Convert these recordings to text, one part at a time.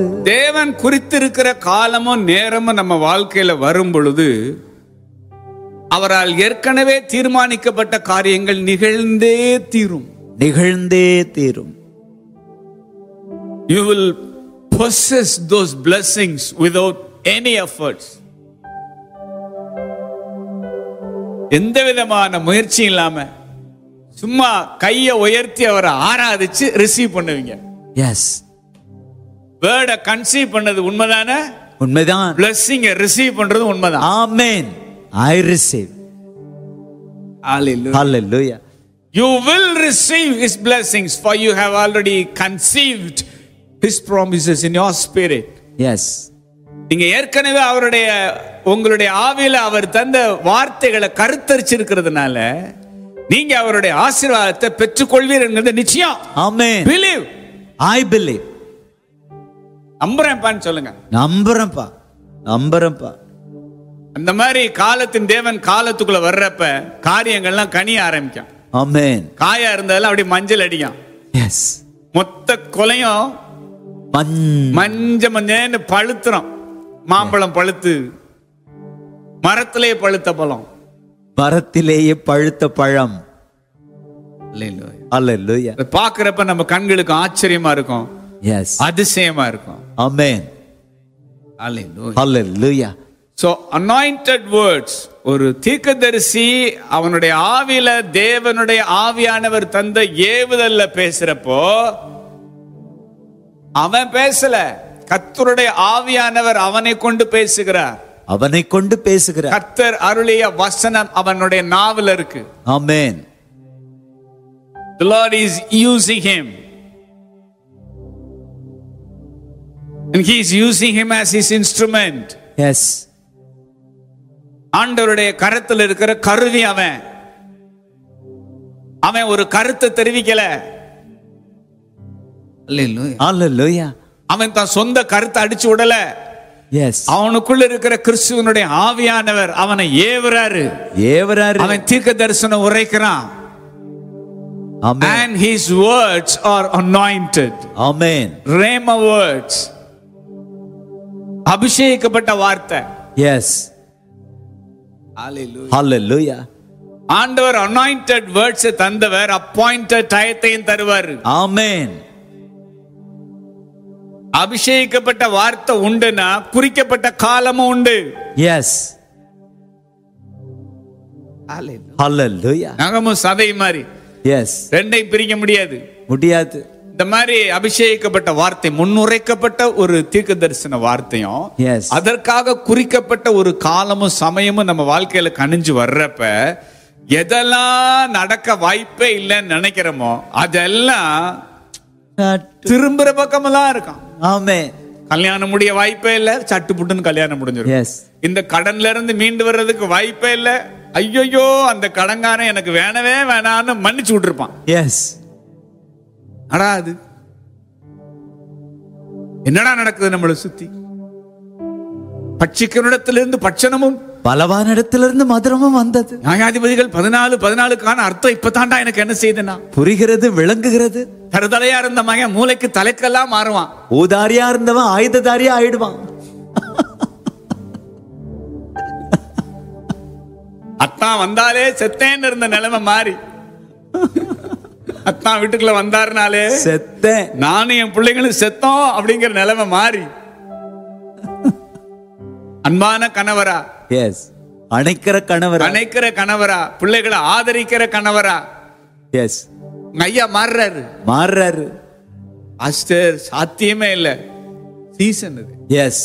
தேவன் குறித்திருக்கிற காலமும் நேரமும் நம்ம வாழ்க்கையில வரும் பொழுது அவரால் ஏற்கனவே தீர்மானிக்கப்பட்ட காரியங்கள் நிகழ்ந்தே தீரும் நிகழ்ந்தே தீரும் you will possess those blessings without any efforts எந்த விதமான முயற்சியும் இல்லாம சும்மா கையை உயர்த்தி அவரை ஆராதிச்சு ரிசீவ் பண்ணுவீங்க எஸ் வேர்டை கன்சீவ் பண்ணது உண்மைதானே உண்மைதான் பிளஸ்ஸிங்க ரிசீவ் பண்றது உண்மைதான் ஆமென் ஐ ரிசீவ் Hallelujah. ஹalleluya You will receive His blessings, for you have already conceived His promises in your spirit. Yes நீங்க ஏற்கனவே அவருடைய உங்களுடைய ஆவியில அவர் தந்த வார்த்தைகளை கருத்தரிச்சிருக்கிறதுனால நீங்க அவருடைய ஆசீர்வாதத்தை பெற்றுக்கொள்வீர்கள் நிச்சயம் ஆமென் பிலீவ் ஐ பிலீவ் நம்புறேன்ப்பான்னு சொல்லுங்க நம்புறேன்ப்பா நம்புறேன்ப்பா அந்த மாதிரி காலத்தின் தேவன் காலத்துக்குள்ள வர்றப்ப காரியங்கள்லாம் கனிய ஆரம்பிக்கும் ஆமென் காயா இருந்ததெல்லாம் அப்படியே மஞ்சள் அடிக்கும் எஸ் மொத்த கொலையும் மண் மஞ்ச மஞ்சன்னு பழுத்துறோம் மாம்பழம் பழுத்து மரத்திலே பழுத்த பழம் மரத்திலேயே பழுத்த பழம் ஹalleluya அதை பார்க்கறப்ப நம்ம கண்களுக்கு ஆச்சரியமா இருக்கும் எஸ் அதிசயமா இருக்கும் ஆமென் ஹalleluya சோ அனாயிண்டட் வேர்ட்ஸ் ஒரு தீர்க்கதரிசி அவனுடைய ஆவியில தேவனுடைய ஆவியானவர் தந்த ஏவுதல்ல பேசுறப்போ அவன் பேசல கர்த்தருடைய ஆவியானவர் அவனை கொண்டு பேசுகிறார் அவனை கொண்டு பேசுகிறார் கர்த்தர் அருளிய வசனம் அவனுடைய நாவல இருக்கு amen The Lord is using him. And he is using him as his instrument. Yes ஆண்டவருடைய கரத்தில் இருக்கிற கருவி அவன் அவன் ஒரு கருத்தை தெரிவிக்கல ஹalleluya அவன் தான் சொந்த கருத்தை அடிச்சு விடல எஸ் அவனுக்குள்ள இருக்கிற கிறிஸ்துவனுடைய ஆவியானவர் அவனை ஏவுறாரு ஏவராரு அவன் தீர்க்க தரிசனம் உரைக்கிறான் ஆமென் and his words are anointed amen rhema words அபிஷேகிக்கப்பட்ட வார்த்தை எஸ் ஹalleluya ஆண்டவர் அனாயிண்டட் வேர்ட்ஸ் தந்தவர் அப்பாயிண்டட் டயத்தையும் தருவார் ஆமென் அபிஷேகிக்கப்பட்ட வார்த்தை உண்டுனா குறிக்கப்பட்ட காலமும் உண்டு எஸ் ஹalleluya நகமும் சதை மாதிரி எஸ் ரெண்டையும் பிரிக்க முடியாது முடியாது இந்த மாதிரி அபிஷேகிக்கப்பட்ட வார்த்தை முன்னுரைக்கப்பட்ட ஒரு தீர்க்க தரிசன வார்த்தையும் Yes. அதற்காக குறிக்கப்பட்ட ஒரு காலமும் சமயமும் நம்ம வாழ்க்கையில கணிஞ்சு வர்றப்ப எதெல்லாம் நடக்க வாய்ப்பே இல்லைன்னு நினைக்கிறோமோ அதெல்லாம் திரும்புற பக்கமெல்லாம் இருக்கும் ஆமென் கல்யாணம் முடிய வாய்ப்பே இல்ல சட்டு புட்டுன்னு கல்யாணம் முடிஞ்சிடும் எஸ் இந்த கடன்ல இருந்து மீண்டு வர்றதுக்கு வாய்ப்பே இல்ல ஐயோ அந்த கடன்காரன் எனக்கு வேணவே வேணான்னு மன்னிச்சு விட்டுருப்பான் எஸ் அடா அது என்னடா நடக்குது நம்மளை சுத்தி பட்சிக்கனிடத்திலிருந்து பட்சணமும் பலவான இடத்திலிருந்து மதுரமும் வந்தது நியாயாதிபதிகள் பதினாலு பதினாலுக்கான அர்த்தம் இப்பதான்டா எனக்கு என்ன செய்யுதுன்னா புரிகிறது விளங்குகிறது தருதலையா இருந்த மகன் மூளைக்கு தலைக்கெல்லாம் மாறுவான் ஊதாரியா இருந்தவன் ஆயுததாரியா ஆயிடுவான் அத்தான் வந்தாலே செத்தேன்னு இருந்த நிலைமை மாறி அத்தான் வீட்டுக்குள்ள வந்தாருனாலே செத்தேன் நானும் என் பிள்ளைங்களும் செத்தோம் அப்படிங்கிற நிலைமை மாறி அன்பான கணவரா எஸ் அணைக்கிற கணவர் அணைக்கிற கணவரா பிள்ளைகளை ஆதரிக்கிற கணவரா எஸ் உங்க ஐயா மாறுறாரு மாறுறாரு அஸ்டர் சாத்தியமே இல்ல சீசன் இது எஸ்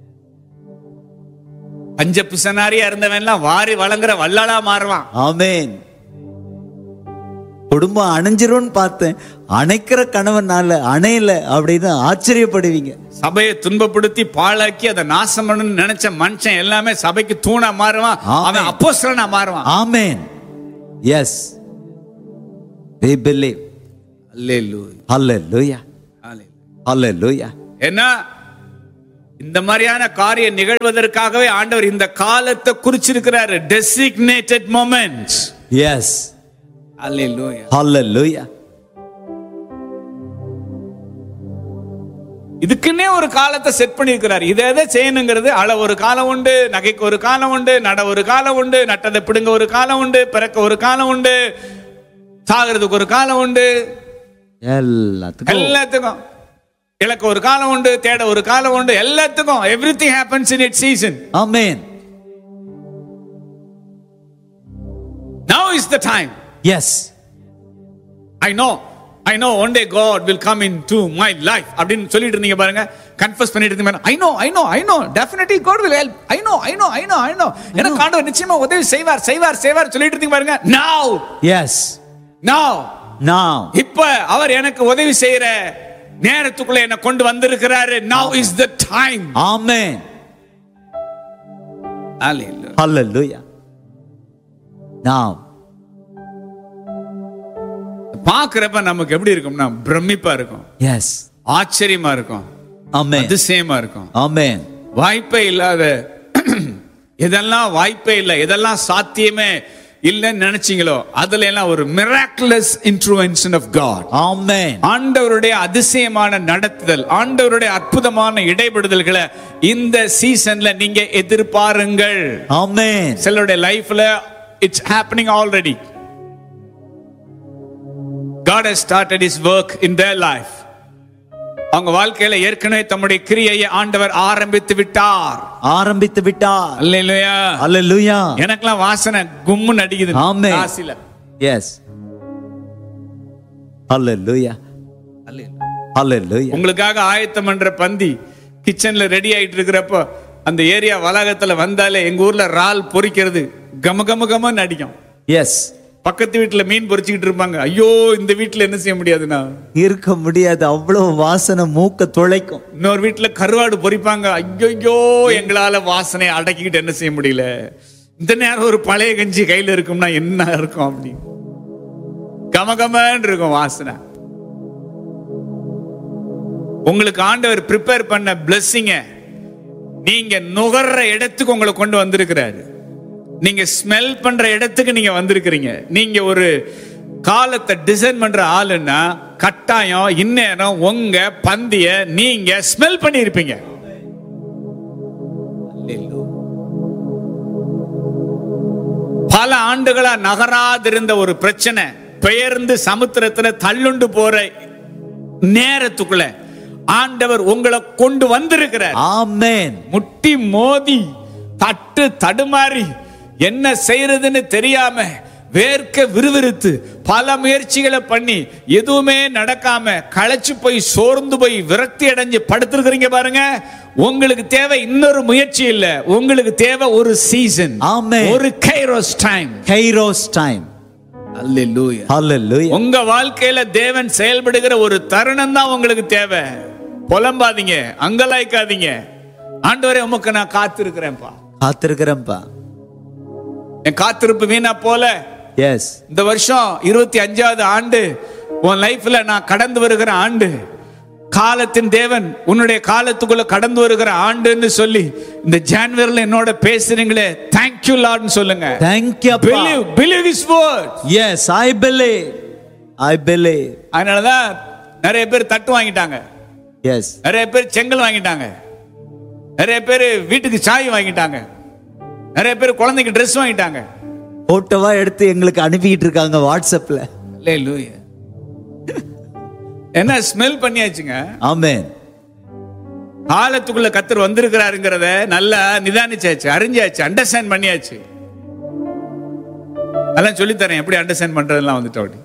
பஞ்ச பிசனாரியா இருந்தவன்லாம் வாரி வழங்குற வல்லாளா மாறுவான் ஆமென் குடும்பம் அணைஞ்சிரும்னு பார்த்தேன் அணைக்கிற கணவனால அணையல அப்படின்னு ஆச்சரியப்படுவீங்க சபையை துன்பப்படுத்தி பாழாக்கி அதை நாசம் பண்ணணும்னு நினைச்ச மனுஷன் எல்லாமே சபைக்கு தூணா மாறுவான் ஆமென். அவன் அப்போஸ்தலனா மாறுவான் ஆமென் S we believe hallelujah hallelujah hallelujah ஏன்னா இந்த மாதிரியான காரியம் நிகழ்வதற்காகவே ஆண்டவர் இந்த காலத்தை குறிச்சிருக்கிறாரு டெசிக்னேட்டட் மொமெண்ட்ஸ் yes அல்லேலூயா hallelujah இதுக்குன்னே ஒரு காலத்தை செட் பண்ணியிருக்கிறார் இதை எதை செய்யணுங்கிறது அள ஒரு காலம் உண்டு நகைக்கு ஒரு காலம் உண்டு நட ஒரு காலம் உண்டு நட்டதை பிடுங்க ஒரு காலம் உண்டு பிறக்க ஒரு காலம் உண்டு சாகிறதுக்கு ஒரு காலம் உண்டு எல்லாத்துக்கும் எல்லாத்துக்கும் இலக்க ஒரு காலம் உண்டு தேட ஒரு காலம் உண்டு எல்லாத்துக்கும் everything happens in it season amen now is the time yes I know I know one day God will come into my life அப்படின்னு சொல்லிட்டு இருந்தீங்க பாருங்க கன்ஃபஸ் பண்ணிட்டு இருந்தீங்க I know I know I know definitely God will help I know I know I know I know எனக்கு ஆண்டவர் நிச்சயமா உதவி செய்வார் செய்வார் செய்வார் சொல்லிட்டு இருந்தீங்க பாருங்க now எஸ் now now இப்ப அவர் எனக்கு உதவி செய்யற நேரத்துக்குள்ள என்ன கொண்டு வந்திருக்கிறாரு now is the time amen Hallelujah. Hallelujah now பாக்குறப்ப நமக்கு எப்படி இருக்கும்னா பிரமிப்பா இருக்கும் எஸ் ஆச்சரியமா இருக்கும் ஆமென் அதிசயமா இருக்கும் ஆமென் வாய்ப்பே இல்லாத எதெல்லாம் வாய்ப்பே இல்லை எதெல்லாம் சாத்தியமே இல்லைன்னு நினைச்சீங்களோ அதுல எல்லாம் ஒரு miraculous intervention of God amen ஆண்டவருடைய அதிசயமான நடத்துதல் ஆண்டவருடைய அற்புதமான இடைபடுதல்களை இந்த சீசன்ல நீங்க எதிர்பாருங்கள் ஆமென் சிலருடைய லைஃப்ல it's happening already God has started his work in their life அவங்க வாழ்க்கையில ஏற்கனவே தம்முடைய கிரியையை ஆண்டவர் ஆரம்பித்து விட்டார் ஆரம்பித்து விட்டார் அல்லேலூயா ஹalleluya எனக்கெல்லாம் வாசனை கும்முன்னு அடிக்குது ஆமென். காசில எஸ் ஹalleluya ஹalleluya உங்களுக்காக ஆயத்தம் பண்ற பந்தி கிச்சன்ல ரெடி ஆயிட்டு இருக்கிறப்போ அந்த ஏரியா வளாகத்துல வந்தாலே எங்க ஊர்ல இறால் பொரிக்கிறது கம கம கமன்னு அடிக்கும் எஸ் பக்கத்து வீட்டுல மீன் பொரிச்சுக்கிட்டு இருப்பாங்க ஐயோ இந்த வீட்டுல என்ன செய்ய முடியாதுண்ணா இருக்க முடியாது அவ்வளவு வாசனை மூக்க துளைக்கும் இன்னொரு வீட்டுல கருவாடு பொரிப்பாங்க ஐயோ எங்களால வாசனை அடக்கிக்கிட்டு என்ன செய்ய முடியல இந்த நேரம் ஒரு பழைய கஞ்சி கையில இருக்கும்னா என்ன இருக்கும் அப்படி கமகமன்னு இருக்கும் வாசனை உங்களுக்கு ஆண்டவர் ப்ரிப்பேர் பண்ண பிளஸ்ஸிங்க நீங்க நுகர்ற இடத்துக்கு உங்களை கொண்டு வந்திருக்கிறாரு நீங்க ஸ்மெல் பண்ற இடத்துக்கு நீங்க வந்திருக்கிறீங்க நீங்க ஒரு காலத்தை டிசைன் பண்ற ஆளுன்னா கட்டாயம் இந்நேரம் உங்க பந்திய நீங்க ஸ்மெல் பண்ணியிருப்பீங்க பல ஆண்டுகளா நகராதிருந்த ஒரு பிரச்சனை பெயர்ந்து சமுத்திரத்துல தள்ளுண்டு போற நேரத்துக்குள்ள ஆண்டவர் உங்களை கொண்டு வந்திருக்கிறார் ஆமென் முட்டி மோதி தட்டு தடுமாறி என்ன செய்யறதுன்னு தெரியாம வேர்க்க விறுவிறுத்து பல முயற்சிகளை பண்ணி எதுவுமே நடக்காம களைச்சு போய் சோர்ந்து போய் விரக்தி அடைஞ்சு படுத்திருக்கிறீங்க பாருங்க உங்களுக்கு தேவை இன்னொரு முயற்சி இல்ல உங்களுக்கு தேவை ஒரு சீசன் ஆமென். ஒரு kairos time kairos time hallelujah ஹalleluya உங்க வாழ்க்கையில தேவன் செயல்படுகிற ஒரு தருணம் தான் உங்களுக்கு தேவை புலம்பாதீங்க அங்கலாய்க்காதீங்க ஆண்டவரே உமக்கு நான் காத்திருக்கிறேன்ப்பா காத்திருக்கிறேன்ப்பா என் காத்திருப்பு வீணா போல எஸ் இந்த வருஷம் இருபத்தி அஞ்சாவது ஆண்டு உன் லைஃப்ல நான் கடந்து வருகிற ஆண்டு காலத்தின் தேவன் உன்னுடைய காலத்துக்குள்ள கடந்து வருகிற ஆண்டுன்னு சொல்லி இந்த ஜான்வரில என்னோட பேசுறீங்களே தேங்க்யூ லார்ட்னு சொல்லுங்க thank you believe believe is word yes I believe I believe அதனாலதான் நிறைய பேர் தட்டு வாங்கிட்டாங்க எஸ் நிறைய பேர் செங்கல் வாங்கிட்டாங்க நிறைய பேர் வீட்டுக்கு சாய் வாங்கிட்டாங்க நிறைய பேர் குழந்தைக்கு ட்ரெஸ் வாங்கிட்டாங்க போட்டோவா எடுத்து எங்களுக்கு அனுப்பிக்கிட்டு இருக்காங்க வாட்ஸ்அப்ல Hallelujah. என்ன ஸ்மெல் பண்ணியாச்சுங்க ஆமென் காலத்துக்குள்ள கத்தர் வந்திருக்கிறாருங்கிறத நல்லா நிதானிச்சாச்சு அறிஞ்சாச்சு அண்டர்ஸ்டாண்ட் பண்ணியாச்சு அதெல்லாம் சொல்லித் தரேன் எப்படி அண்டர்ஸ்டாண்ட் பண்றதெல்லாம் வந்துட்டு அப்படி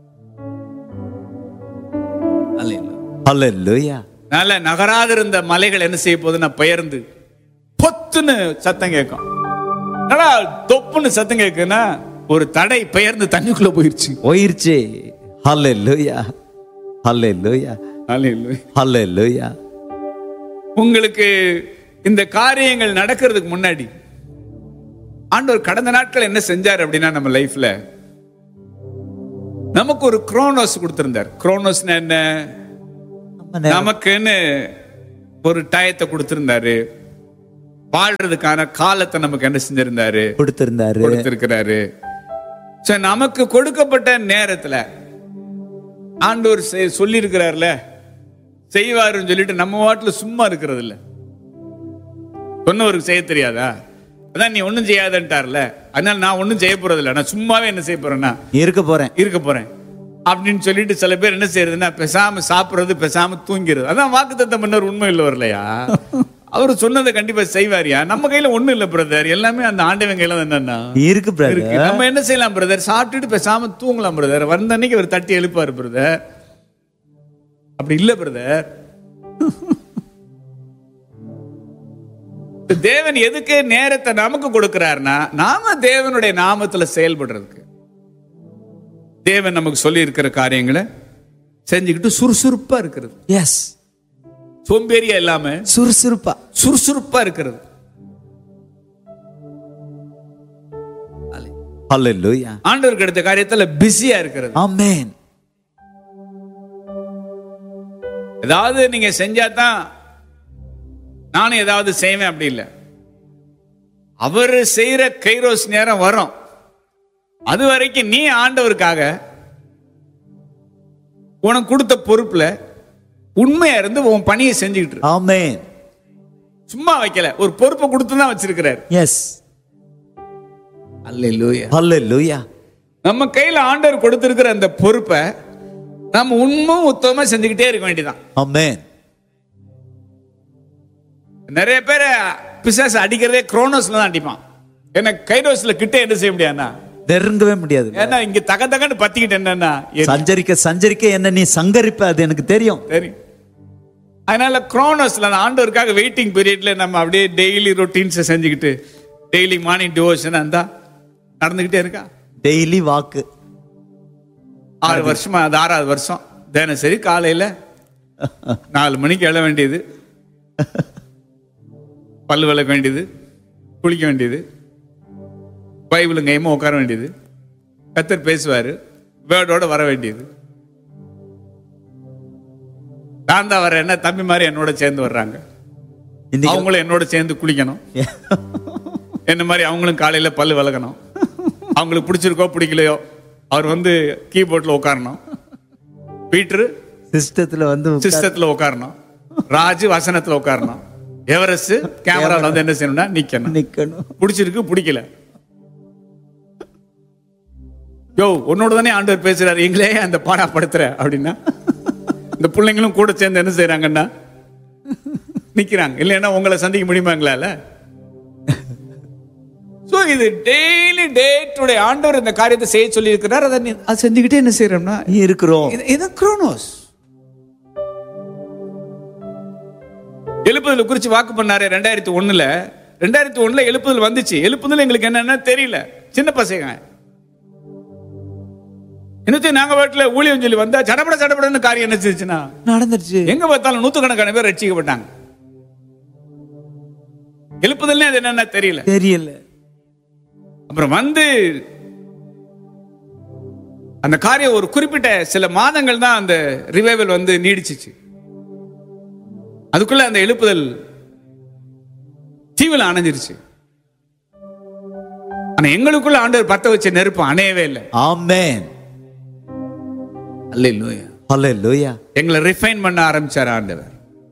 Hallelujah. ஹalleluya அதனால நகராதிருந்த மலைகள் என்ன செய்ய போகுதுன்னா பெயர்ந்து பொத்துன்னு சத்தம் கேட்கும் என்னடா தொப்புன்னு சத்தம் கேட்குன்னா ஒரு தடை பெயர்ந்து தண்ணிக்குள்ள போயிருச்சு போயிருச்சு ஹalleluya ஹalleluya Hallelujah. ஹalleluya உங்களுக்கு இந்த காரியங்கள் நடக்கிறதுக்கு முன்னாடி ஆண்டவர் கடந்த நாட்கள் என்ன செஞ்சார் அப்படின்னா நம்ம லைஃப்ல நமக்கு ஒரு குரோனோஸ் கொடுத்திருந்தார் குரோனோஸ்னா என்ன நம்ம நேரம் நமக்குன்னு ஒரு டயத்தை கொடுத்திருந்தாரு வாழ்றதுக்கான காலத்தை நமக்கு என்ன செஞ்சிருந்தாரு கொடுத்திருந்தாரு கொடுத்திருக்கிறாரு சோ நமக்கு கொடுக்கப்பட்ட நேரத்துல ஆண்டவர் சொல்லி இருக்கிறார்ல செய்வாருன்னு சொல்லிட்டு நம்ம வாட்டில் சும்மா இருக்கிறது இல்ல சொன்னவருக்கு செய்ய தெரியாதா அதான் நீ ஒண்ணும் செய்யாதன்ட்டார்ல அதனால நான் ஒண்ணும் செய்ய போறது இல்ல நான் சும்மாவே என்ன செய்ய போறேன்னா இருக்க போறேன் இருக்க போறேன் அப்படின்னு சொல்லிட்டு சில பேர் என்ன செய்யறதுன்னா பேசாம சாப்பிடுறது பேசாம தூங்கிறது அதான் வாக்குத்தத்தம் பண்ணவர் உண்மை இல்லை வரலையா அவர் சொன்னதை கண்டிப்பா செய்வாரியா நம்ம கையில ஒண்ணும் இல்ல பிரதர் எல்லாமே அந்த ஆண்டவன் கையில தான் என்னன்னா இருக்கு பிரதர் இருக்கு நம்ம என்ன செய்யலாம் பிரதர் சாப்பிட்டுட்டு பேசாம தூங்கலாம் பிரதர் வந்த அன்னைக்கு அவர் தட்டி எழுப்பாரு பிரதர் அப்படி இல்ல பிரதர் தேவன் எதுக்கு நேரத்தை நமக்கு கொடுக்கிறாருன்னா நாம தேவனுடைய நாமத்துல செயல்படுறதுக்கு தேவன் நமக்கு சொல்லி இருக்கிற காரியங்களை செஞ்சுக்கிட்டு சுறுசுறுப்பா இருக்கிறது எஸ் சோம்பேறியா இல்லாம சுறுசுறுப்பா சுறுசுறுப்பா இருக்கிறது ஹalleluya ஆண்டவருக்கு எடுத்த காரியத்துல பிஸியா இருக்கிறது ஆமென் ஏதாவது நீங்க செஞ்சா தான் நானும் ஏதாவது செய்வேன் அப்படி இல்லை அவர் செய்யற கைரோஸ் நேரம் வரும் அது வரைக்கும் நீ ஆண்டவருக்காக உனக்கு கொடுத்த பொறுப்புல உண்மையா இருந்து உன் பணியை செஞ்சுக்கிட்டு இரு. ஆமென் சும்மா வைக்கல ஒரு பொறுப்பை கொடுத்து தான் வச்சிருக்கிறார் எஸ் அல்லேலூயா ஹalleluya நம்ம கையில ஆண்டவர் கொடுத்திருக்கிற அந்த பொறுப்பை நம்ம உண்மை உத்தமமா செஞ்சுக்கிட்டே இருக்க வேண்டியதான் ஆமென் நிறைய பேர் பிசாசு அடிக்கிறதே குரோனோஸ்ல தான் அடிப்பான் ஏன்னா கைரோஸ்ல கிட்ட என்ன செய்ய முடியாதுன்னா நெருங்கவே முடியாது ஏன்னா இங்க தக தகன்னு பத்திக்கிட்டு என்னன்னா எரி- சஞ்சரிக்க சஞ்சரிக்க என்ன நீ சங்கரிப்ப அது எனக்கு தெரியும் தெரியும் அதனால குரோனோஸ்ல அந்த ஆண்டவருக்காக வெயிட்டிங் பீரியட்ல நம்ம அப்படியே டெய்லி ரொட்டீன்ஸை செஞ்சுக்கிட்டு டெய்லி மார்னிங் டிவோஷன் அந்த நடந்துகிட்டே இருக்கா டெய்லி வாக்கு ஆறு வருஷமா அது ஆறாவது வருஷம் தினசரி காலையில நாலு மணிக்கு எழ வேண்டியது பல்லு விளக்க வேண்டியது குளிக்க வேண்டியது பைபிளுங்க கையமா உட்கார வேண்டியது கத்தர் பேசுவாரு வேர்டோட வர வேண்டியது நான் தான் வரேன்னா தம்பி மாதிரி என்னோட சேர்ந்து வர்றாங்க இன்னைக்கு அவங்களும் என்னோட சேர்ந்து குளிக்கணும் என்ன மாதிரி அவங்களும் காலையில பல்லு விளக்கணும் அவங்களுக்கு பிடிச்சிருக்கோ பிடிக்கலையோ அவர் வந்து கீபோர்ட்ல உட்காரணும் பீட்ரு சிஸ்டத்துல வந்து உட்கார்- சிஸ்டத்துல உட்காரணும் ராஜு வசனத்துல உட்காரணும் எவரெஸ்ட் கேமரால வந்து என்ன செய்யணும்னா நிக்கணும் நிக்கணும் பிடிச்சிருக்கு பிடிக்கல யோ உன்னோட தானே ஆண்டவர் பேசுறாரு எங்களே அந்த பாடா படுத்துற அப்படின்னா இந்த பிள்ளைங்களும் கூட சேர்ந்து என்ன செய்றாங்கன்னா நிக்கிறாங்க இல்லைன்னா உங்களை சந்திக்க முடியுமாங்களால சோ இது டெய்லி டே டுடே ஆண்டவர் இந்த காரியத்தை செய்ய சொல்லி இருக்கிறார் அதை நீ- அதை செஞ்சுக்கிட்டே என்ன செய்யறோம்னா இருக்கிறோம் இது- இது குரோனோஸ் எழுப்புதல் குறிச்சு வாக்கு பண்ணாரு ரெண்டாயிரத்தி ஒண்ணுல ரெண்டாயிரத்தி ஒண்ணுல எழுப்புதல் வந்துச்சு எழுப்புதல் எங்களுக்கு என்னன்னா தெரியல சின்ன பசங்க இன்னத்தையும் நாங்க வீட்டுல ஊழியம் சொல்லி வந்தா சடபட சடபடன்னு காரியம் என்ன செஞ்சுச்சுன்னா நடந்துருச்சு எங்க பார்த்தாலும் நூத்துக்கணக்கான பேர் ரட்சிக்கப்பட்டாங்க எழுப்புதல்னே அது என்னன்னா தெரியல தெரியல அப்புறம் வந்து அந்த காரியம் ஒரு குறிப்பிட்ட சில மாதங்கள் தான் அந்த ரிவைவல் வந்து நீடிச்சிச்சு அதுக்குள்ள அந்த எழுப்புதல் தீவில் அணைஞ்சிருச்சு ஆனா எங்களுக்குள்ள ஆண்டவர் பத்த வச்ச நெருப்பு அணையவே இல்லை ஆமென் அல்லேலூயா ஹalleluya எங்களை ரிஃபைன் பண்ண ஆரம்பிச்சார் ஆண்டவர்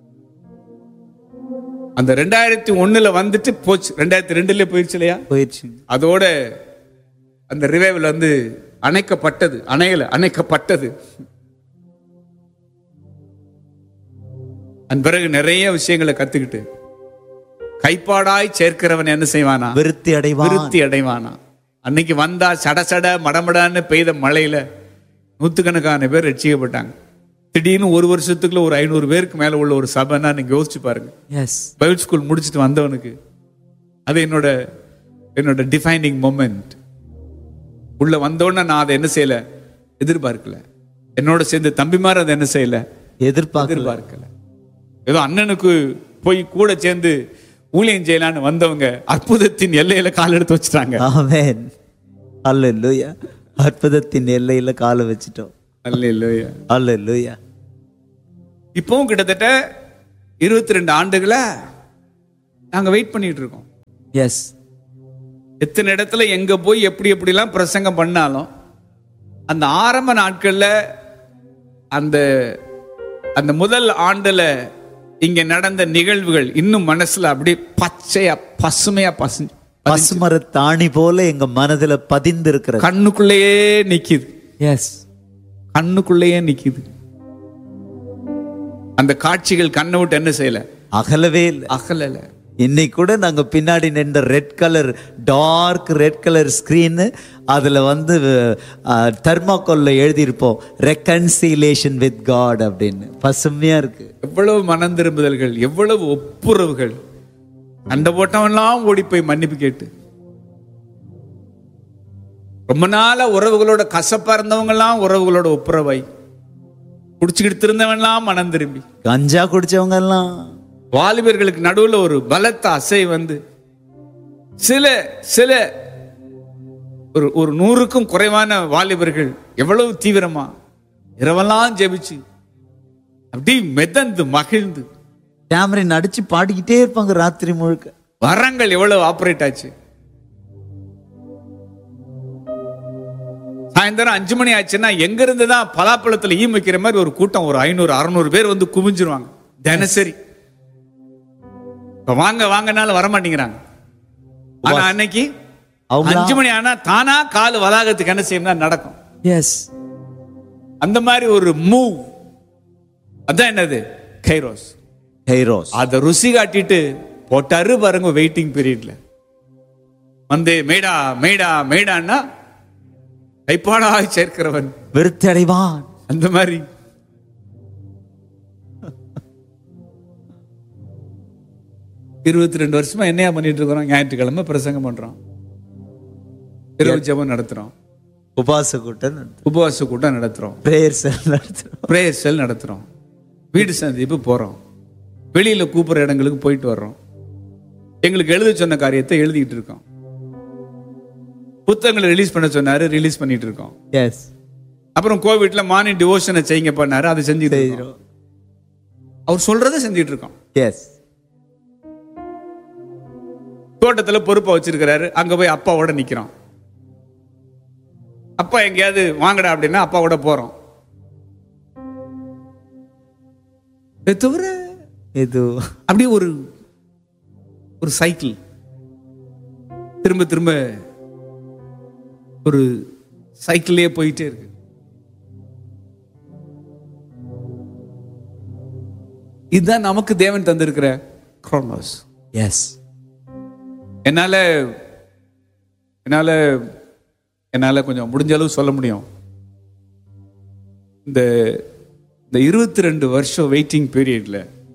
அந்த ரெண்டாயிரத்தி ஒண்ணுல வந்துட்டு போச்சு ரெண்டாயிரத்தி ரெண்டுல போயிடுச்சு இல்லையா போயிடுச்சு அதோட அந்த ரிவைவல் வந்து அணைக்கப்பட்டது அணையல அணைக்கப்பட்டது அதன் பிறகு நிறைய விஷயங்களை கத்துக்கிட்டு கைப்பாடாய் சேர்க்கிறவன் என்ன செய்வானா விருத்தி அடைவான் விருத்தி அடைவானா அன்னைக்கு வந்தா சட சட மடமடான்னு பெய்த மழையில நூத்துக்கணக்கான பேர் ரட்சிக்கப்பட்டாங்க திடீர்னு ஒரு வருஷத்துக்குள்ள ஒரு ஐநூறு பேருக்கு மேல உள்ள ஒரு சபைன்னா நீங்க யோசிச்சு பாருங்க எஸ் பைபிள் ஸ்கூல் முடிச்சுட்டு வந்தவனுக்கு அது என்னோட என்னோட டிஃபைனிங் மொமெண்ட் உள்ள வந்தோடனே நான் அதை என்ன செய்யல எதிர்பார்க்கல என்னோட சேர்ந்து தம்பிமார் அதை என்ன செய்யல எதிர்பார்க்கல எதிர்பார்க்கல ஏதோ அண்ணனுக்கு போய் கூட சேர்ந்து ஊழியம் செய்யலான்னு வந்தவங்க அற்புதத்தின் எல்லையில கால் எடுத்து வச்சுட்டாங்க ஆமென் ஹalleluya அற்புதத்தின் எல்லையில காலை வச்சிட்டோம் அல்லேலூயா ஹalleluya இப்பவும் கிட்டத்தட்ட இருபத்தி ரெண்டு ஆண்டுகளா நாங்க வெயிட் பண்ணிட்டு இருக்கோம் எஸ் எத்தனை இடத்துல எங்க போய் எப்படி எப்படிலாம் பிரசங்கம் பண்ணாலும் அந்த ஆரம்ப நாட்கள்ல அந்த அந்த முதல் ஆண்டுல இங்க நடந்த நிகழ்வுகள் இன்னும் மனசுல அப்படியே பச்சையா பசுமையா பசு பசுமர தாணி போல எங்க மனதுல பதிந்து இருக்கிறது கண்ணுக்குள்ளேயே நிக்குது எஸ் கண்ணுக்குள்ளேயே நிக்குது அந்த காட்சிகள் கண்ணை விட்டு என்ன செய்யல அகலவே இல்லை அகலல இன்னைக்கு கூட நாங்க பின்னாடி நின்ற red colour dark red colour screen அதுல வந்து தர்மாக்கோல்ல எழுதியிருப்போம் ரெக்கன்சிலேஷன் வித் காட் அப்படின்னு பசுமையா இருக்கு எவ்வளவு மனம் திரும்புதல்கள் எவ்வளவு ஒப்புரவுகள் அந்த போட்டவன்லாம் ஓடி போய் மன்னிப்பு கேட்டு ரொம்ப நாளா உறவுகளோட கசப்பா இருந்தவங்க எல்லாம் உறவுகளோட ஒப்புரவாய் குடிச்சுக்கிட்டு திருந்தவன்லாம் மனம் திரும்பி கஞ்சா குடிச்சவங்க எல்லாம் வாலிபர்களுக்கு நடுவுல ஒரு பலத்த அசை வந்து சில சில ஒரு ஒரு நூறுக்கும் குறைவான வாலிபர்கள் எவ்வளவு தீவிரமா இரவெல்லாம் ஜெபிச்சு அப்படி மிதந்து மகிழ்ந்து டேமரின் அடிச்சு பாடிக்கிட்டே இருப்பாங்க ராத்திரி முழுக்க வரங்கள் எவ்வளவு ஆபரேட் ஆச்சு சாயந்தரம் அஞ்சு மணி ஆச்சுன்னா எங்க இருந்து தான் பலாப்பழத்துல ஈ வைக்கிற மாதிரி ஒரு கூட்டம் ஒரு ஐநூறு அறுநூறு பேர் வந்து குவிஞ்சிருவாங்க தினசரி இப்ப வாங்க வாங்கனாலும் வர மாட்டேங்கிறாங்க ஆனா அன்னைக்கு அவங்களா? அஞ்சு மணி ஆனா தானா கால் வளாகத்துக்கு என்ன செய்யணும் நடக்கும் எஸ் அந்த மாதிரி ஒரு மூவ் அதான் என்னது கைரோஸ் ஹைரோஸ் அதை ருசி காட்டிட்டு போட்டாரு பாருங்க வெயிட்டிங் பீரியட்ல வந்து மேடா மேடா மேடான்னா கைப்பாடாய் சேர்க்கிறவன் விருத்தி அடைவான் அந்த மாதிரி இருபத்தி ரெண்டு வருஷமா என்னையா பண்ணிட்டு இருக்கிறோம் ஞாயிற்றுக்கிழமை பிரசங்கம் பண்றோம் இரவு ஜெபம் நடத்துறோம் உபாச கூட்டம் உபவாச கூட்டம் நடத்துறோம் பிரேயர் செல் நடத்துறோம் பிரேயர் செல் நடத்துறோம் வீடு சந்திப்பு போறோம் வெளியில கூப்பிடுற இடங்களுக்கு போயிட்டு வர்றோம் எங்களுக்கு எழுத சொன்ன காரியத்தை எழுதிட்டு இருக்கோம் புத்தகங்களை ரிலீஸ் பண்ண சொன்னாரு ரிலீஸ் பண்ணிட்டு இருக்கோம் எஸ் அப்புறம் கோவிட்ல மார்னிங் டிவோஷனை செய்யுங்க பண்ணாரு அதை செஞ்சுட்டு இருக்கோம் அவர் சொல்றதை செஞ்சுட்டு இருக்கோம் எஸ் தோட்டத்துல பொறுப்பா வச்சிருக்கிறாரு அங்க போய் அப்பாவோட நிக்கிறோம் அப்பா எங்கேயாவது வாங்கடா அப்படின்னா அப்பாவோட போறோம் இதை தவிர இது அப்படியே ஒரு ஒரு சைக்கிள் திரும்ப திரும்ப ஒரு சைக்கிள்லயே போயிட்டே இருக்கு இதுதான் நமக்கு தேவன் தந்திருக்கிற குரோனோஸ் எஸ் என்னால என்னால என்னால கொஞ்சம் முடிஞ்ச அளவு சொல்ல முடியும் இந்த இந்த இருபத்தி ரெண்டு வருஷம் வெயிட்டிங் பீரியட்ல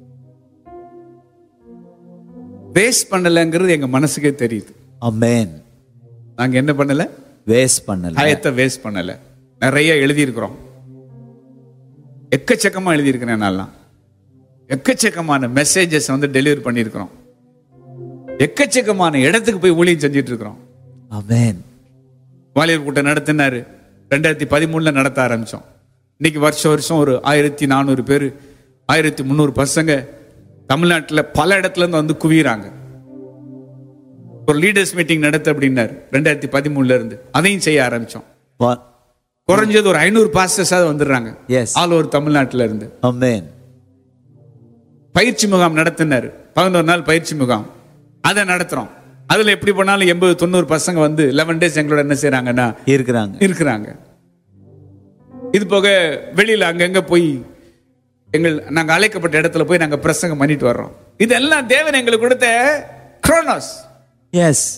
வேஸ்ட் பண்ணலைங்கிறது எங்க மனசுக்கே தெரியுது அமேன் நாங்க என்ன பண்ணல வேஸ்ட் பண்ணல ஆயத்தை வேஸ்ட் பண்ணல நிறைய எழுதியிருக்கிறோம் எக்கச்சக்கமா எழுதியிருக்கிறேன் நான்லாம் எக்கச்சக்கமான மெசேஜஸ் வந்து டெலிவரி பண்ணியிருக்கிறோம் எக்கச்சக்கமான இடத்துக்கு போய் ஊழியம் செஞ்சுட்டு இருக்கிறோம் அமேன் வாலிபர் கூட்டம் நடத்தினாரு ரெண்டாயிரத்தி பதிமூணுல நடத்த ஆரம்பிச்சோம் இன்னைக்கு வருஷம் வருஷம் ஒரு ஆயிரத்தி நானூறு பேர் ஆயிரத்தி முந்நூறு பசங்க தமிழ்நாட்டுல பல இடத்துல இருந்து வந்து குவியறாங்க ஒரு லீடர்ஸ் மீட்டிங் நடத்த அப்படின்னாரு ரெண்டாயிரத்தி பதிமூணுல இருந்து அதையும் செய்ய ஆரம்பிச்சோம் வா- குறைஞ்சது ஒரு ஐநூறு பாஸ்டர்ஸாவது வந்துடுறாங்க Yes. ஆல் ஓவர் தமிழ்நாட்டுல இருந்து அமேன் பயிற்சி முகாம் நடத்தினாரு பதினோரு நாள் பயிற்சி முகாம் அதை நடத்துறோம் அதுல எப்படி பண்ணாலும் எண்பது தொண்ணூறு பசங்க வந்து லெவன் டேஸ் எங்களோட என்ன செய்றாங்கன்னா இருக்கிறாங்க இருக்கிறாங்க இது போக வெளியில அங்கங்க போய் எங்கள் நாங்க அழைக்கப்பட்ட இடத்துல போய் நாங்க பிரசங்கம் பண்ணிட்டு வர்றோம் இதெல்லாம் தேவன் எங்களுக்கு கொடுத்த குரோனோஸ் எஸ்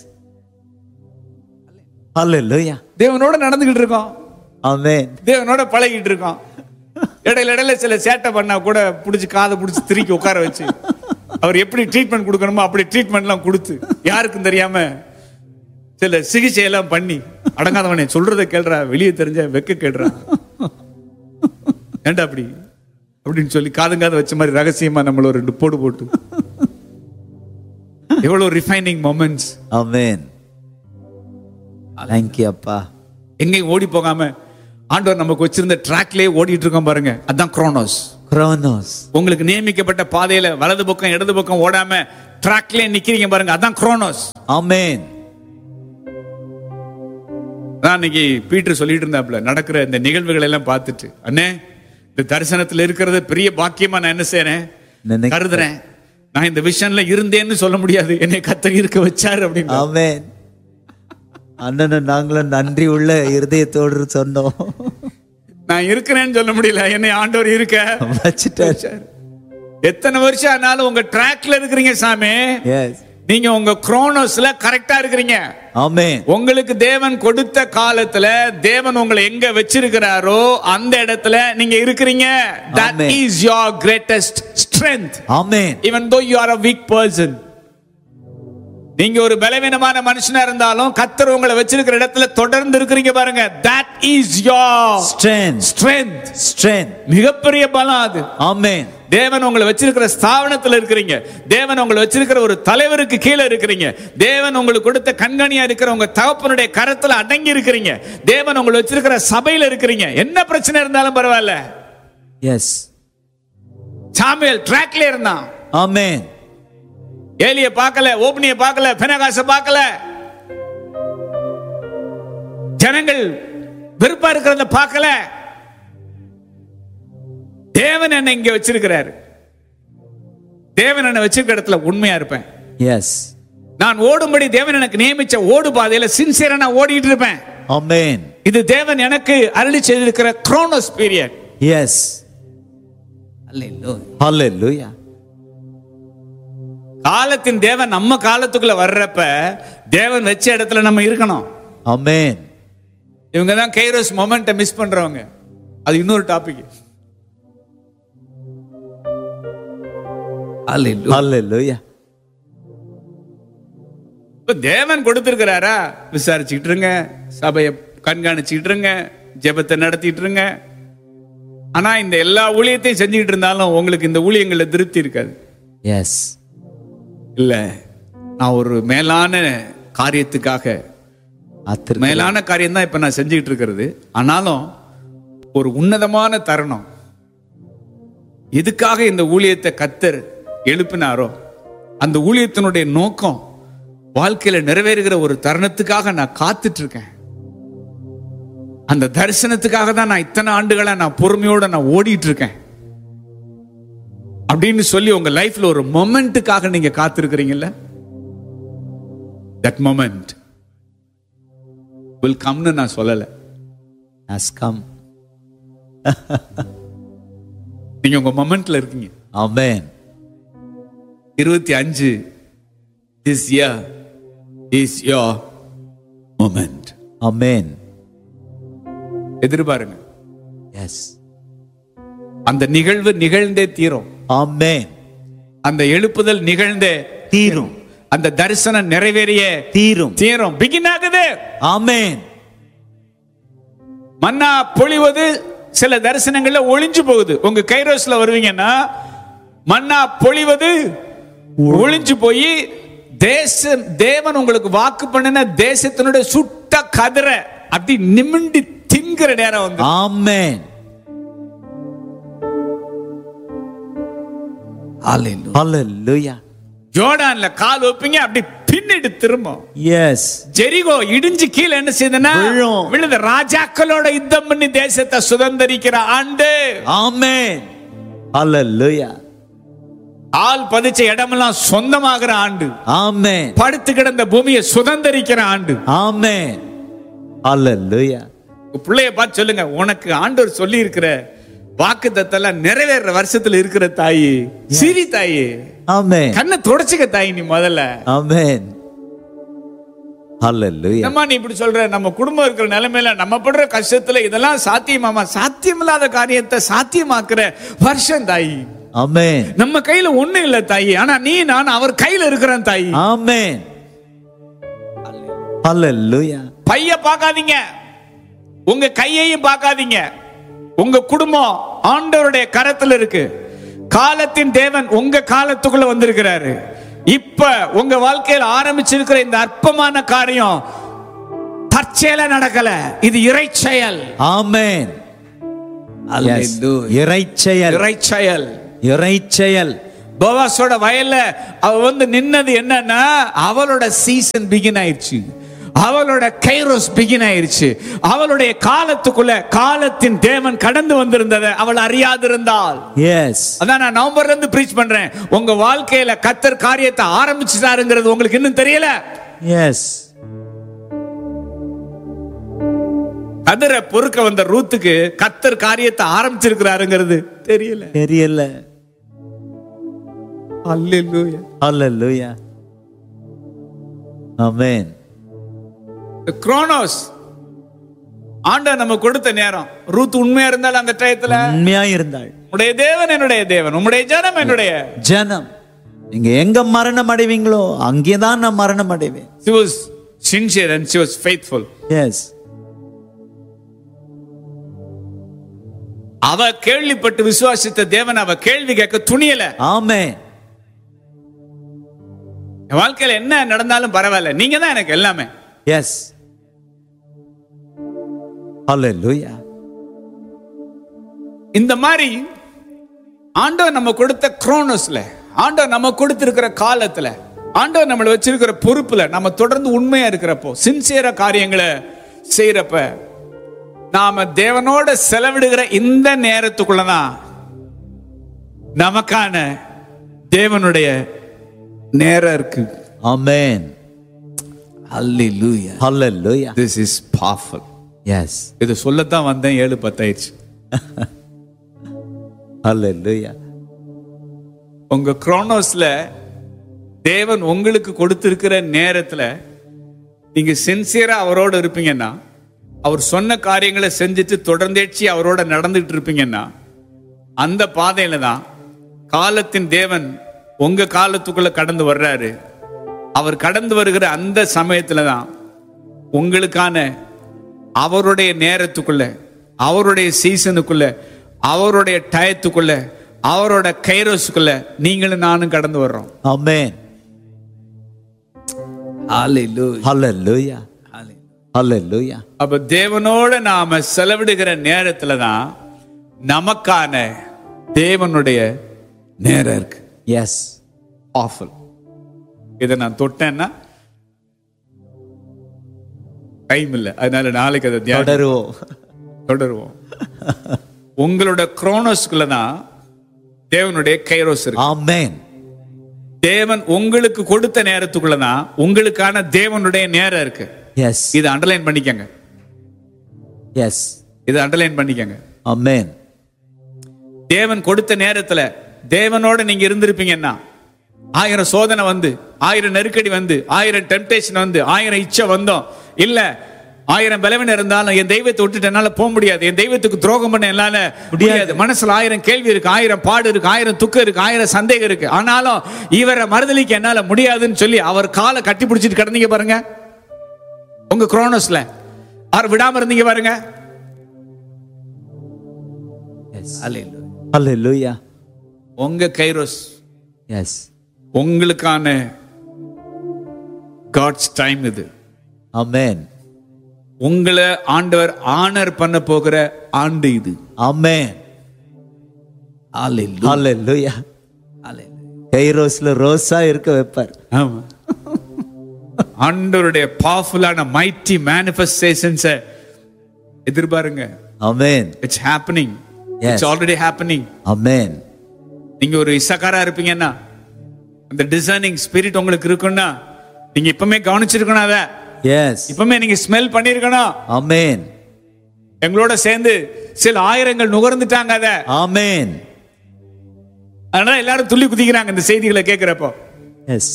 ஹalleluya தேவனோட நடந்துகிட்டு இருக்கோம் அமேன் தேவனோட பழகிட்டு இருக்கோம் இடையில இடையில சில சேட்டை பண்ணா கூட புடிச்சு காதை புடிச்சு திருக்கி உட்கார வச்சு அவர் எப்படி ட்ரீட்மெண்ட் கொடுக்கணுமோ அப்படி ட்ரீட்மெண்ட்லாம் கொடுத்து யாருக்கும் தெரியாம சில சிகிச்சை எல்லாம் பண்ணி அடங்காதவனே சொல்றதை கேள்றா வெளியே தெரிஞ்ச வெக்க கேடுறா ஏன்டா அப்படி அப்படின்னு சொல்லி காதுங்காத வச்ச மாதிரி ரகசியமா நம்மள ஒரு ரெண்டு போடு போட்டு எவ்வளவு ரிஃபைனிங் மொமெண்ட்ஸ் அமேன் தேங்க்யூ அப்பா எங்கேயும் ஓடி போகாம ஆண்டவர் நமக்கு வச்சிருந்த ட்ராக்லயே ஓடிட்டு இருக்கோம் பாருங்க அதான் குரோனோஸ் குரோனோஸ் உங்களுக்கு நியமிக்கப்பட்ட பாதையில வலது பக்கம் இடது பக்கம் ஓடாம ட்ராக்லயே நிக்கிறீங்க பாருங்க அதான் குரோனோஸ் அமேன் நான் இன்னைக்கு பீட்டர் சொல்லிட்டு இருந்தாப்ல நடக்கிற இந்த நிகழ்வுகள் எல்லாம் பார்த்துட்டு அண்ணே இந்த தரிசனத்துல இருக்கிறது பெரிய பாக்கியமா நான் என்ன செய்றேன் நினைக்கிறேன். கருதுறேன் நான் இந்த விஷன்ல இருந்தேன்னு சொல்ல முடியாது என்னை கத்தர் இருக்க வச்சாரு அப்படின்னு ஆமென் அண்ணனும் நாங்களும் நன்றி உள்ள இருதயத்தோடு சொன்னோம் நான் இருக்கிறேன்னு சொல்ல முடியல என்னை ஆண்டவர் இருக்க வச்சுட்டாரு எத்தனை வருஷம் ஆனாலும் உங்க ட்ராக்ல இருக்கிறீங்க சாமி எஸ் நீங்க உங்க குரோனோஸ்ல கரெக்டா இருக்கிறீங்க ஆமென் உங்களுக்கு தேவன் கொடுத்த காலத்துல தேவன் உங்களை எங்க வச்சிருக்கிறாரோ அந்த இடத்துல நீங்க இருக்கிறீங்க that Amen. is your greatest strength amen even though you are a weak person நீங்க ஒரு பலவீனமான மனுஷனா இருந்தாலும் கத்தர் உங்களை வச்சிருக்கிற இடத்துல தொடர்ந்து இருக்கிறீங்க பாருங்க that is your strength strength strength மிகப்பெரிய பலம் அது ஆமென் தேவன் உங்களை வச்சிருக்கிற ஸ்தாபனத்துல இருக்கிறீங்க தேவன் உங்களை வச்சிருக்கிற ஒரு தலைவருக்கு கீழே இருக்கிறீங்க தேவன் உங்களுக்கு கொடுத்த கண்காணியா இருக்கிற உங்க தகப்பனுடைய கரத்துல அடங்கி இருக்கிறீங்க தேவன் உங்களை வச்சிருக்கிற சபையில இருக்கிறீங்க என்ன பிரச்சனை இருந்தாலும் பரவாயில்ல எஸ் சாமியல் ட்ராக்ல இருந்தான் ஆமென் ஏலிய பார்க்கல ஓபனிய பார்க்கல பெனகாச பார்க்கல ஜனங்கள் வெறுப்பா இருக்கிறத பார்க்கல தேவன் என்னை இங்க வச்சிருக்கிறாரு தேவன் என்னை வச்சிருக்கிற இடத்துல உண்மையா இருப்பேன் எஸ் நான் ஓடும்படி தேவன் எனக்கு நியமிச்ச ஓடு பாதையில சின்சியரா நான் ஓடிட்டு இருப்பேன் ஆமென் இது தேவன் எனக்கு அருளி செய்திருக்கிற குரோனோஸ் பீரியட் எஸ் ஹalleluya காலத்தின் தேவன் நம்ம காலத்துக்குள்ள வர்றப்ப தேவன் வச்ச இடத்துல நம்ம இருக்கணும் ஆமென் இவங்க தான் கைரோஸ் மொமெண்ட்டை மிஸ் பண்றவங்க அது இன்னொரு டாபிக் ஹalleluya இப்ப தேவன் கொடுத்திருக்கிறாரா விசாரிச்சுக்கிட்டு இருங்க சபையை கண்காணிச்சுக்கிட்டு இருங்க ஜெபத்தை நடத்திட்டு இருங்க ஆனா இந்த எல்லா ஊழியத்தையும் செஞ்சுக்கிட்டு இருந்தாலும் உங்களுக்கு இந்த ஊழியங்கள்ல திருப்தி இருக்காது எஸ் இல்ல நான் ஒரு மேலான காரியத்துக்காக அத்திரு மேலான காரியம் தான் இப்ப நான் செஞ்சுக்கிட்டு இருக்கிறது ஆனாலும் ஒரு உன்னதமான தருணம் எதுக்காக இந்த ஊழியத்தை கத்தர் எழுப்பினாரோ அந்த ஊழியத்தினுடைய நோக்கம் வாழ்க்கையில நிறைவேறுகிற ஒரு தருணத்துக்காக நான் காத்துட்டு இருக்கேன் அந்த தரிசனத்துக்காக தான் நான் இத்தனை ஆண்டுகளா நான் பொறுமையோட நான் ஓடிட்டு இருக்கேன் அப்படின்னு சொல்லி உங்க லைஃப்ல ஒரு மொமெண்ட்டுக்காக நீங்க காத்திருக்கிறீங்கல்ல தட் மொமெண்ட் வில் கம்னு நான் சொல்லல has come நீங்க உங்க மொமெண்ட்ல இருக்கீங்க ஆமென் இருபத்தி அஞ்சு this year is your moment amen எதிர்பாருங்க எஸ் அந்த நிகழ்வு நிகழ்ந்தே தீரும் ஆமென் அந்த எழுப்புதல் நிகழ்ந்தே தீரும் அந்த தரிசனம் நிறைவேறிய தீரும் தீரும் பிகின் ஆகுது ஆமென் மன்னா பொழிவது சில தரிசனங்கள்ல ஒளிஞ்சு போகுது உங்க கைரோஸ்ல வருவீங்கன்னா மன்னா பொழிவது ஒளிஞ்சு போய் தேச தேவன் உங்களுக்கு வாக்கு பண்ணின தேசத்தினுடைய சுட்ட கதிர அப்படி நிமிண்டி திங்கிற நேரம் வந்து ஆமென் ஹalleluya ஜோர்டான்ல கால் வைப்பீங்க அப்படி பின்னிட்டு திரும்பும் எஸ் ஜெரிகோ இடிஞ்சு கீழே என்ன செய்தனா விழும். விழுந்த ராஜாக்களோட யுத்தம் பண்ணி தேசத்தை சுதந்திரிக்கிற ஆண்டு ஆமென் ஹalleluya ஆள் பதிச்ச இடமெல்லாம் சொந்தமாகிற ஆண்டு ஆமென் படுத்து கிடந்த பூமியை சுதந்திரிக்கிற ஆண்டு ஆமென் ஹalleluya உங்க பிள்ளைய பார்த்து சொல்லுங்க உனக்கு ஆண்டவர் சொல்லி இருக்கிற வாக்கு தத்தெல்லாம் நிறைவேற வருஷத்துல இருக்கிற தாயி சிரி தாயி ஆமென் கண்ணை தொடச்சுக்க தாயி நீ முதல்ல ஆமென் ஹalleluya என்னம்மா நீ இப்படி சொல்ற நம்ம குடும்பம் இருக்கிற நிலைமையில நம்ம படுற கஷ்டத்துல இதெல்லாம் சாத்தியமாமா சாத்தியமில்லாத காரியத்தை சாத்தியமாக்குற வருஷம் தாயி ஆமென் நம்ம கையில ஒண்ணு இல்ல தாயி ஆனா நீ நான் அவர் கையில இருக்கிறேன் தாயி ஆமென் ஹalleluya பைய பார்க்காதீங்க உங்க கையையும் பார்க்காதீங்க உங்க குடும்பம் ஆண்டவருடைய கரத்துல இருக்கு காலத்தின் தேவன் உங்க காலத்துக்குள்ள வந்திருக்கிறாரு இப்ப உங்க வாழ்க்கையில் ஆரம்பிச்சிருக்கிற இந்த அற்பமான காரியம் தற்செயல நடக்கல இது இறைச்செயல் ஆமென் Yes. இறைச்செயல் இறைச்செயல் இறைச்செயல் போவாஸோட வயல்ல அவ வந்து நின்னது என்னன்னா அவளோட சீசன் பிகின் ஆயிடுச்சு அவளோட கைரோஸ் பிகின் ஆயிருச்சு அவளுடைய காலத்துக்குள்ள காலத்தின் தேவன் கடந்து வந்திருந்ததை அவள் அறியாதிருந்தாள் எஸ் அதான் நான் நவம்பர்ல இருந்து ப்ரீச் பண்றேன் உங்க வாழ்க்கையில கத்தர் காரியத்தை ஆரம்பிச்சுட்டாருங்கிறது உங்களுக்கு இன்னும் தெரியல எஸ் கதிரை பொறுக்க வந்த ரூத்துக்கு கத்தர் காரியத்தை ஆரம்பிச்சிருக்கிறாருங்கிறது தெரியல தெரியல அல்லேலூயா ஹalleluya ஆமென் குரோனோஸ் ஆண்டவர் நம்ம கொடுத்த நேரம் ரூத் உண்மையா இருந்தால் அந்த டயத்துல உண்மையா இருந்தாள் உடைய தேவன் என்னுடைய தேவன் உம்முடைய ஜனம் என்னுடைய ஜனம் நீங்க எங்க மரணம் அடைவீங்களோ அங்கேதான் நான் மரணம் அடைவேன் she was sincere and she was faithful yes அவ கேள்விப்பட்டு விசுவாசித்த தேவன் அவ கேள்வி கேட்க துணியல ஆமென் என் வாழ்க்கையில என்ன நடந்தாலும் பரவாயில்ல நீங்க தான் எனக்கு எல்லாமே எஸ் ஹalleluya இந்த மாதிரி ஆண்டவர் நம்ம கொடுத்த குரோனோஸ்ல ஆண்டவர் நம்ம கொடுத்திருக்கிற காலத்துல ஆண்டவர் நம்மள வச்சிருக்கிற பொறுப்புல நம்ம தொடர்ந்து உண்மையா இருக்கிறப்போ சின்சியரா காரியங்களை செய்யறப்ப நாம தேவனோட செலவிடுகிற இந்த நேரத்துக்குள்ளதான் நமக்கான தேவனுடைய நேரம் இருக்கு ஆமென் அல்லேலூயா ஹalleluya திஸ் இஸ் பவர்ஃபுல் எஸ் இது சொல்லத்தான் வந்தேன் ஏழு பத்தாயிடுச்சு ஹalleluya உங்க குரோனோஸ்ல தேவன் உங்களுக்கு கொடுத்திருக்கிற நேரத்துல நீங்க சின்சியரா அவரோட இருப்பீங்கன்னா அவர் சொன்ன காரியங்களை செஞ்சுட்டு தொடர்ந்தேச்சு அவரோட நடந்துட்டு இருப்பீங்கன்னா அந்த பாதையில தான் காலத்தின் தேவன் உங்க காலத்துக்குள்ள கடந்து வர்றாரு அவர் கடந்து வருகிற அந்த சமயத்துல தான் உங்களுக்கான அவருடைய நேரத்துக்குள்ள அவருடைய சீசனுக்குள்ள அவருடைய டயத்துக்குள்ள அவரோட கைரோஸுக்குள்ள நீங்களும் நானும் கடந்து வர்றோம் ஆமென் ஹalleluya ஹalleluya அப்ப தேவனோட நாம செலவிடுகிற நேரத்துல தான் நமக்கான தேவனுடைய நேரம் இருக்கு எஸ் ஆஃபல் இதை நான் தொட்டேன்னா டைம் இல்லை அதனால நாளைக்கு அதை தியானம் தொடருவோம் தொடருவோம் உங்களோட குரோனோஸ்குள்ள தான் தேவனுடைய கைரோஸ் இருக்கு ஆமென் தேவன் உங்களுக்கு கொடுத்த நேரத்துக்குள்ள தான் உங்களுக்கான தேவனுடைய நேரம் இருக்கு எஸ் இதை அண்டர்லைன் பண்ணிக்கங்க எஸ் இதை அண்டர்லைன் பண்ணிக்கங்க ஆமென் தேவன் கொடுத்த நேரத்துல தேவனோட நீங்க இருந்திருப்பீங்கன்னா ஆயிரம் சோதனை வந்து ஆயிரம் நெருக்கடி வந்து ஆயிரம் டெம்டேஷன் வந்து ஆயிரம் இச்சை வந்தோம் இல்ல ஆயிரம் பலவீனம் இருந்தாலும் என் தெய்வத்தை விட்டுட்டு என்னால போக முடியாது என் தெய்வத்துக்கு துரோகம் பண்ண என்னால முடியாது மனசுல ஆயிரம் கேள்வி இருக்கு ஆயிரம் பாடு இருக்கு ஆயிரம் துக்கம் இருக்கு ஆயிரம் சந்தேகம் இருக்கு ஆனாலும் இவரை மறுதலிக்க என்னால முடியாதுன்னு சொல்லி அவர் காலை கட்டி பிடிச்சிட்டு கிடந்தீங்க பாருங்க உங்க குரோனோஸ்ல அவர் விடாம இருந்தீங்க பாருங்க எஸ் அல்லேலூயா. ஹalleluya உங்க கைரோஸ் எஸ் உங்களுக்கான காட்ஸ் டைம் இது ஆமென் உங்களை ஆண்டவர் ஆனர் பண்ண போகிற ஆண்டு இது ஆமென் ஹalleluya கைரோஸ்ல ரோஸா இருக்க வைப்பார் ஆமா ஆண்டவருடைய பவர்ஃபுல்லான மைட்டி மேனிஃபெஸ்டேஷன்ஸ் எதிர்பாருங்க amen it's happening Yes. It's already happening amen நீங்க ஒரு இசக்காரா இருப்பீங்கன்னா அந்த டிசைனிங் ஸ்பிரிட் உங்களுக்கு இருக்குன்னா நீங்க இப்பவுமே கவனிச்சிருக்கணும் அத எஸ் இப்பவுமே நீங்க ஸ்மெல் பண்ணிருக்கணும் ஆமென் எங்களோட சேர்ந்து சில ஆயிரங்கள் நுகர்ந்துட்டாங்க அத ஆமென் அதனால எல்லாரும் துள்ளி குதிக்கிறாங்க இந்த செய்திகளை கேட்கிறப்போ எஸ்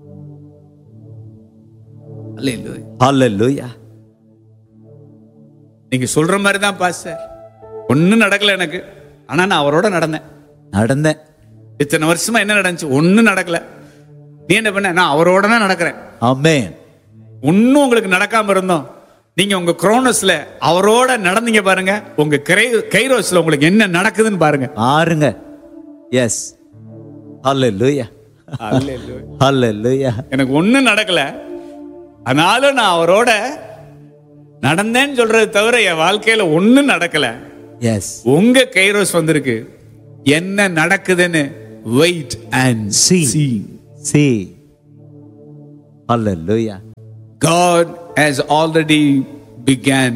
ஹalleluya நீங்க சொல்ற மாதிரி தான் பாஸ்டர் ஒண்ணும் நடக்கல எனக்கு ஆனா நான் அவரோட நடந்தேன் நடந்தேன் இத்தனை வருஷமா என்ன நடந்துச்சு ஒண்ணும் நடக்கல நீ என்ன பண்ண நான் அவரோட தான் நடக்கிறேன் ஆமென் ஒன்னும் உங்களுக்கு நடக்காம இருந்தோம் நீங்க உங்க குரோனஸ்ல அவரோட நடந்தீங்க பாருங்க உங்க கரை கைரோஸ்ல உங்களுக்கு என்ன நடக்குதுன்னு பாருங்க பாருங்க எஸ் ஹalleluya ஹalleluya எனக்கு ஒண்ணும் நடக்கல ஆனாலும் நான் அவரோட நடந்தேன்னு சொல்றது தவிர என் வாழ்க்கையில ஒண்ணும் நடக்கல எஸ் உங்க கைரோஸ் வந்திருக்கு என்ன நடக்குதுன்னு wait and see see hallelujah God has already began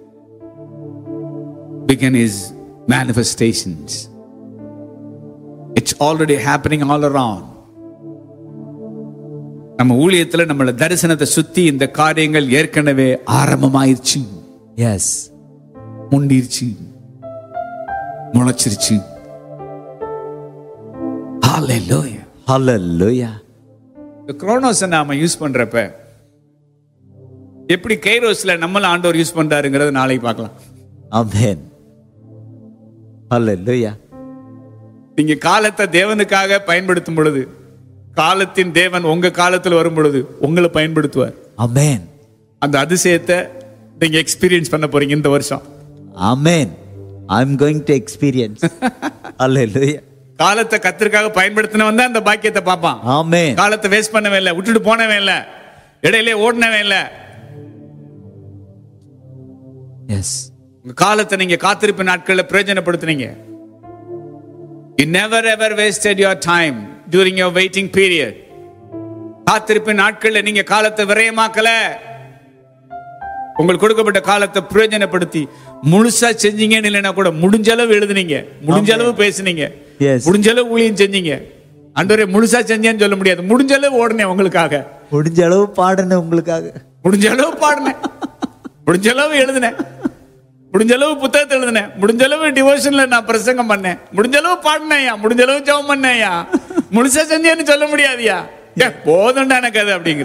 began his manifestations. It's already happening all around. நம்ம ஊழியத்துல நம்மள தரிசனத்தை சுத்தி இந்த காரியங்கள் ஏற்கனவே ஆரம்பமாயிருச்சு எஸ் முண்டிருச்சு முளைச்சிருச்சு Hallelujah. ஹalleluya இந்த குரோனோஸை நாம யூஸ் பண்றப்ப எப்படி கைரோஸ்ல நம்மள ஆண்டவர் யூஸ் பண்றாருங்கிறத நாளைக்கு பார்க்கலாம் ஆமென் ஹalleluya நீங்க காலத்தை தேவனுக்காக பயன்படுத்தும் பொழுது காலத்தின் தேவன் உங்க காலத்தில் வரும் பொழுது உங்களை பயன்படுத்துவார் ஆமென் அந்த அதிசயத்தை நீங்க எக்ஸ்பீரியன்ஸ் பண்ண போறீங்க இந்த வருஷம் amen I am going to experience ஹalleluya காலத்தை கத்திற்காக பயன்படுத்தினவன் தான் அந்த பாக்கியத்தை பார்ப்பான் ஆமென் காலத்தை வேஸ்ட் பண்ணவே இல்லை விட்டுட்டு போனவன் இல்லை இடையிலே ஓடினவன் இல்லை எஸ் உங்க காலத்தை நீங்க காத்திருப்பு நாட்கள்ல பிரயோஜனப்படுத்துனீங்க you never ever wasted your time during your waiting period காத்திருப்பு நாட்கள்ல நீங்க காலத்தை விரயமாக்கல உங்களுக்கு கொடுக்கப்பட்ட காலத்தை பிரயோஜனப்படுத்தி முழுசா செஞ்சீங்கன்னு இல்லைன்னா கூட முடிஞ்ச அளவு எழுதுனீங்க முடிஞ்ச அளவு பேசுனீங்க Yes. முடிஞ்ச அளவு ஊழியம் செஞ்சீங்க அன்றவரே முழுசா செஞ்சேன்னு சொல்ல முடியாது முடிஞ்ச அளவு ஓடுனேன் உங்களுக்காக முடிஞ்ச அளவு பாடுன உங்களுக்காக முடிஞ்ச அளவு பாடினேன் முடிஞ்ச அளவு எழுதினேன் முடிஞ்ச அளவு புத்தகத்தை எழுதினேன் முடிஞ்ச அளவு டிவோஷன்ல நான் பிரசங்கம் பண்ணேன் முடிஞ்ச அளவு பாடினேயா முடிஞ்ச அளவு ஜெபம் பண்ணேயா முழுசா செஞ்சேன்னு சொல்ல முடியாதுயா ஏ, போதும்டா எனக்கு அது அப்படிங்கிற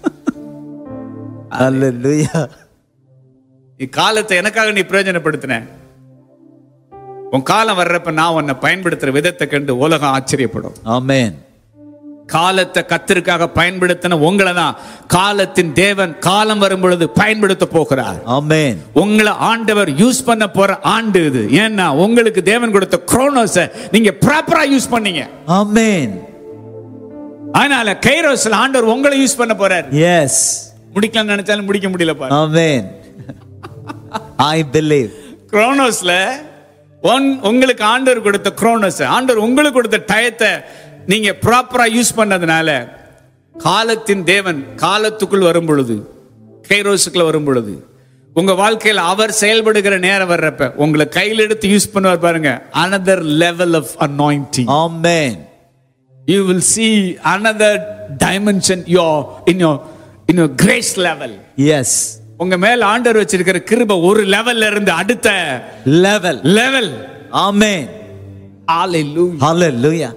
ஹalleluya நீ காலத்தை எனக்காக நீ பிரயோஜனப்படுத்தின உன் காலம் வர்றப்ப நான் உன்னை பயன்படுத்துற விதத்தை கண்டு உலகம் ஆச்சரியப்படும் ஆமென் காலத்தை கத்திற்காக பயன்படுத்தின உங்களை தான் காலத்தின் தேவன் காலம் வரும் பொழுது பயன்படுத்த போகிறார் ஆமென் உங்களை ஆண்டவர் யூஸ் பண்ண போற ஆண்டு இது ஏன்னா உங்களுக்கு தேவன் கொடுத்த குரோனோஸ நீங்க ப்ராப்பரா யூஸ் பண்ணீங்க ஆமென் அதனால கைரோஸ்ல ஆண்டவர் உங்களை யூஸ் பண்ண போறார் எஸ் முடிக்கலாம் நினைச்சாலும் முடிக்க முடியல பாரு ஆமென் ஐ பிலீவ் குரோனோஸ்ல ஒன் உங்களுக்கு ஆண்டவர் கொடுத்த குரோனோஸ் ஆண்டவர் உங்களுக்கு கொடுத்த டயத்தை நீங்க ப்ராப்பரா யூஸ் பண்ணதுனால காலத்தின் தேவன் காலத்துக்குள் வரும் பொழுது கைரோஸுக்குள்ள வரும் பொழுது உங்க வாழ்க்கையில அவர் செயல்படுகிற நேரம் வர்றப்ப உங்களை கையில் எடுத்து யூஸ் பண்ணுவார் பாருங்க another level of anointing amen you will see another dimension your in your in your grace level yes உங்க மேல ஆண்டவர் வச்சிருக்கிற கிருபை ஒரு லெவல்ல இருந்து அடுத்த லெவல் லெவல் ஆமென் Hallelujah. ஹalleluya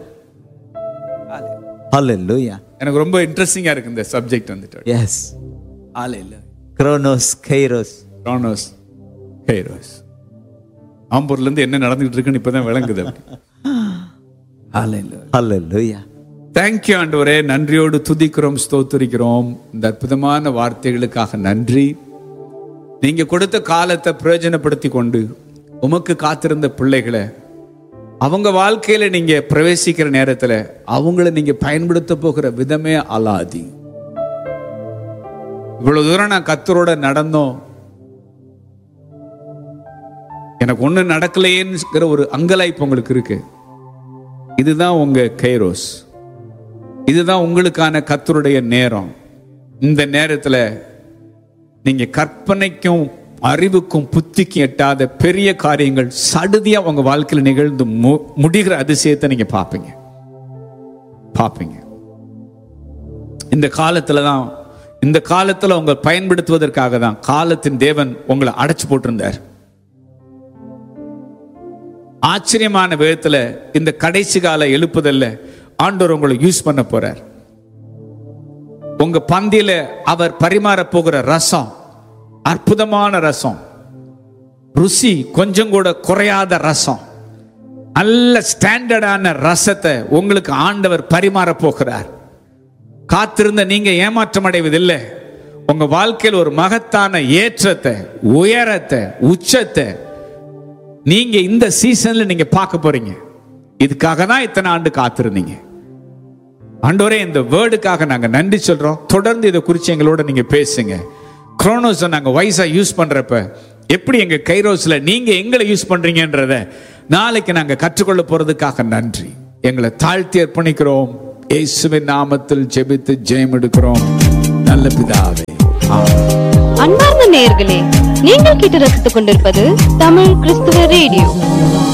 ஹalleluya எனக்கு ரொம்ப இன்ட்ரெஸ்டிங்கா இருக்கு இந்த சப்ஜெக்ட் வந்துட்டு yes Hallelujah. Kronos kairos Kronos, Kairos. ஆம்பூர்ல இருந்து என்ன நடந்துட்டு இருக்குன்னு இப்பதான் விளங்குது Hallelujah. ஹalleluya தேங்க்யூ ஆண்டவரே நன்றியோடு துதிக்கிறோம் ஸ்தோத்திரிக்கிறோம் இந்த அற்புதமான வார்த்தைகளுக்காக நன்றி நீங்க கொடுத்த காலத்தை பிரயோஜனப்படுத்தி கொண்டு உமக்கு காத்திருந்த பிள்ளைகளை அவங்க வாழ்க்கையில நீங்க பிரவேசிக்கிற நேரத்துல அவங்கள நீங்க பயன்படுத்த போகிற விதமே அலாதி இவ்வளவு தூரம் நான் கத்தரோட நடந்தோம் எனக்கு ஒண்ணு நடக்கலையேங்கிற ஒரு அங்கலாய்ப்பு உங்களுக்கு இருக்கு இதுதான் உங்க கைரோஸ் இதுதான் உங்களுக்கான கத்தருடைய நேரம் இந்த நேரத்துல நீங்க கற்பனைக்கும் அறிவுக்கும் புத்திக்கும் எட்டாத பெரிய காரியங்கள் சடுதியா உங்க வாழ்க்கையில நிகழ்ந்து மு- முடிகிற அதிசயத்தை நீங்க பார்ப்பீங்க பார்ப்பீங்க இந்த காலத்துல தான் இந்த காலத்துல உங்க பயன்படுத்துவதற்காக தான் காலத்தின் தேவன் உங்களை அடைச்சு போட்டிருந்தார் ஆச்சரியமான விதத்துல இந்த கடைசி கால எழுப்புதல்ல ஆண்டவர் உங்களை யூஸ் பண்ண போறார் உங்க பந்தியில அவர் பரிமாற போகிற ரசம் அற்புதமான ரசம் ருசி கொஞ்சம் கூட குறையாத ரசம் நல்ல ஸ்டாண்டர்டான ரசத்தை உங்களுக்கு ஆண்டவர் பரிமாற போகிறார் காத்திருந்த நீங்க ஏமாற்றம் அடைவதில்லை உங்க வாழ்க்கையில் ஒரு மகத்தான ஏற்றத்தை உயரத்தை உச்சத்தை நீங்க இந்த சீசன்ல நீங்க பார்க்க போறீங்க இதுக்காக தான் இத்தனை ஆண்டு காத்திருந்தீங்க ஆண்டவரே இந்த வேர்டுக்காக நாங்க நன்றி சொல்றோம் தொடர்ந்து இதை குறித்து எங்களோட நீங்க பேசுங்க குரோனோஸை நாங்க வைஸா யூஸ் பண்றப்ப எப்படி எங்க கைரோஸ்ல நீங்க எங்களை யூஸ் பண்றீங்கன்றத நாளைக்கு நாங்க கற்றுக்கொள்ள போறதுக்காக நன்றி எங்களை தாழ்த்தி அர்ப்பணிக்கிறோம் இயேசுவின் நாமத்தில் ஜெபித்து ஜெயம் எடுக்கிறோம் நல்ல பிதாவே ஆமென் அன்பார்ந்த நேயர்களே நீங்கள் கேட்டு ரசித்துக் கொண்டிருப்பது தமிழ் கிறிஸ்துவ ரேடியோ